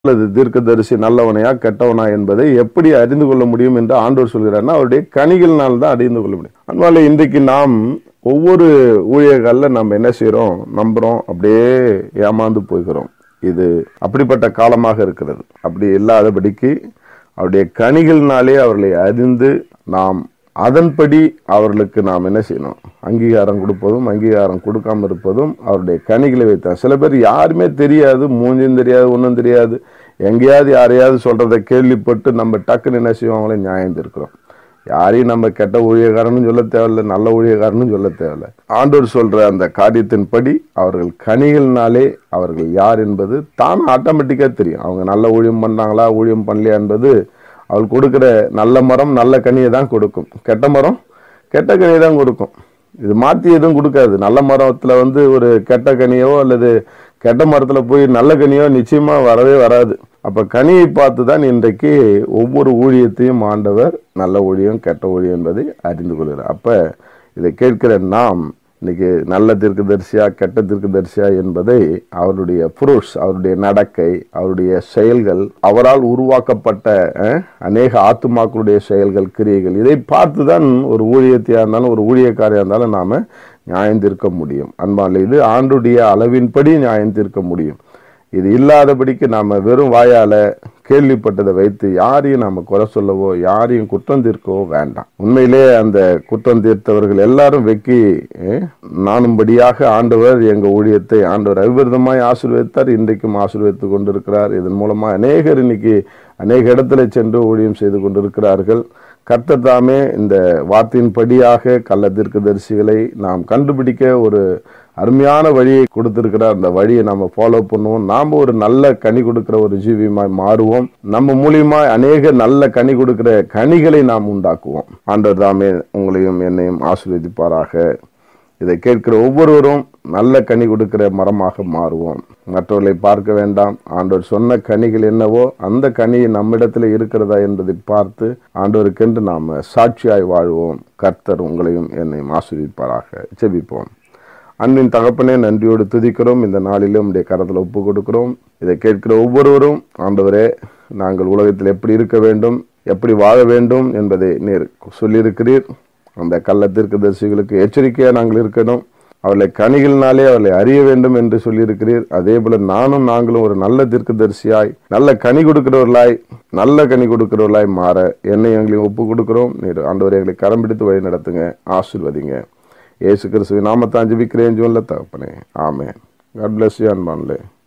அல்லது தீர்க்கதரிசி நல்லவனையா கெட்டவனா என்பதை எப்படி அறிந்து கொள்ள முடியும் என்று ஆண்டவர் சொல்கிறார்னா அவருடைய கனிகளினால் தான் அறிந்து கொள்ள முடியும் அதனால இன்றைக்கு நாம் ஒவ்வொரு ஊழியர்களில் நம்ம என்ன செய்றோம் நம்புறோம் அப்படியே ஏமாந்து போகிறோம் இது அப்படிப்பட்ட காலமாக இருக்கிறது அப்படி இல்லாதபடிக்கு அவருடைய கனிகளினாலே அவர்களை அறிந்து நாம் அதன்படி அவர்களுக்கு நாம் என்ன செய்யணும் அங்கீகாரம் கொடுப்பதும் அங்கீகாரம் கொடுக்காம இருப்பதும் அவருடைய கனிகளை வைத்தான் சில பேர் யாருமே தெரியாது மூஞ்சும் தெரியாது ஒன்றும் தெரியாது எங்கேயாவது யாரையாவது சொல்றதை கேள்விப்பட்டு நம்ம டக்குன்னு என்ன செய்வாங்களே நியாயம் இருக்கிறோம் யாரையும் நம்ம கெட்ட ஊழியக்காரனும் சொல்ல தேவையில்லை நல்ல ஊழியக்காரனும் சொல்ல தேவையில்லை ஆண்டவர் சொல்ற அந்த காரியத்தின்படி அவர்கள் கனிகளினாலே அவர்கள் யார் என்பது தான் ஆட்டோமேட்டிக்காக தெரியும் அவங்க நல்ல ஊழியம் பண்ணாங்களா ஊழியம் பண்ணலையா என்பது அவள் கொடுக்கிற நல்ல மரம் நல்ல கனியை தான் கொடுக்கும் கெட்ட மரம் கெட்ட கனியை தான் கொடுக்கும் இது மாற்றி எதுவும் கொடுக்காது நல்ல மரத்தில் வந்து ஒரு கெட்ட கனியோ அல்லது கெட்ட மரத்தில் போய் நல்ல கனியோ நிச்சயமா வரவே வராது அப்ப கனியை பார்த்து தான் இன்றைக்கு ஒவ்வொரு ஊழியத்தையும் ஆண்டவர் நல்ல ஊழியம் கெட்ட ஊழியம் என்பதை அறிந்து கொள்கிறார் அப்ப இதை கேட்கிற நாம் இன்னைக்கு நல்ல தீர்க்கதரிசியா கெட்ட தீர்க்கதரிசியா என்பதை அவருடைய புருஷ் அவருடைய நடக்கை அவருடைய செயல்கள் அவரால் உருவாக்கப்பட்ட அஹ், அநேக ஆத்துமாக்களுடைய செயல்கள் கிரியைகள் இதை பார்த்து தான் ஒரு ஊழியத்தையா இருந்தாலும் ஒரு ஊழியக்காரியா இருந்தாலும் நாம நியாயம் தீர்க்க முடியும் அன்பால் இது ஆண்டுடைய அளவின்படி நியாயம் தீர்க்க முடியும் இது இல்லாதபடிக்கு நாம வெறும் வாயால கேள்விப்பட்டதை வைத்து யாரையும் நாம குறை சொல்லவோ யாரையும் குற்றம் தீர்க்கவோ வேண்டாம் உண்மையிலே அந்த குற்றம் தீர்த்தவர்கள் எல்லாரும் வெக்கி அஹ், நாணும்படியாக ஆண்டவர் எங்க ஊழியத்தை ஆண்டவர் அவிவிரதமாய் ஆசீர்வதித்தார் இன்றைக்கும் ஆசீர்வதித்துக் கொண்டிருக்கிறார் இதன் மூலமா அநேகர் இன்னைக்கு அநேக இடத்துல சென்று ஊழியம் செய்து கொண்டிருக்கிறார்கள் கர்த்தர் தாமே இந்த வார்த்தையின்படியாக கள்ள தீர்க்கதரிசிகளை நாம் கண்டுபிடிக்க ஒரு அருமையான வழியை கொடுத்திருக்கிறார் அந்த வழியை நம்ம ஃபாலோ பண்ணுவோம் நாம ஒரு நல்ல கனி கொடுக்கிற ஒரு ஜீவியமாய் மாறுவோம் நம்ம மூலியமாய் அநேக நல்ல கனி கொடுக்கிற கனிகளை நாம் உண்டாக்குவோம் ஆண்டவர் தாமே உங்களையும் என்னையும் ஆசீர்வதிப்பாராக இதை கேட்கிற ஒவ்வொருவரும் நல்ல கனி கொடுக்கிற மரமாக மாறுவோம் மற்றவர்களை பார்க்க வேண்டாம் ஆண்டவர் சொன்ன கனிகள் என்னவோ அந்த கனி நம்மிடத்தில் இருக்கிறதா என்பதை பார்த்து ஆண்டவருக்கென்று நாம சாட்சியாய் வாழ்வோம் கர்த்தர் உங்களையும் என்னையும் ஆசீர்வதிப்பாராக ஜெபிப்போம் அன்பின் தகப்பனே நன்றியோடு துதிக்கிறோம் இந்த நாளிலும் உடைய கரத்தில் ஒப்பு கொடுக்கிறோம் இதை கேட்கிற ஒவ்வொருவரும் ஆண்டவரே நாங்கள் உலகத்தில் எப்படி இருக்க வேண்டும் எப்படி வாழ வேண்டும் என்பதை நீர் சொல்லியிருக்கிறீர் அந்த கள்ள தீர்க்கதரிசிகளுக்கு எச்சரிக்கையாக நாங்கள் இருக்கணும் அவர்களை கனிகளினாலே அவர்களை அறிய வேண்டும் என்று சொல்லியிருக்கிறீர் அதே போல நானும் நாங்களும் ஒரு நல்ல தீர்க்கதரிசியாய் நல்ல கனி கொடுக்கிறவர்களாய் நல்ல கனி கொடுக்கிறவர்களாய் மாற என்னை எங்களையும் ஒப்பு கொடுக்கிறோம் நீர் ஆண்டவரை எங்களை கரம் பிடித்து வழி நடத்துங்க ஆசிர்வதிங்க இயேசு கிறிஸ்துவின் நாமத்தான் ஜெபிக்கிறேன் சொல்ல தகப்பனே ஆமென் காட் பிளஸ் யூ அன்பான்லே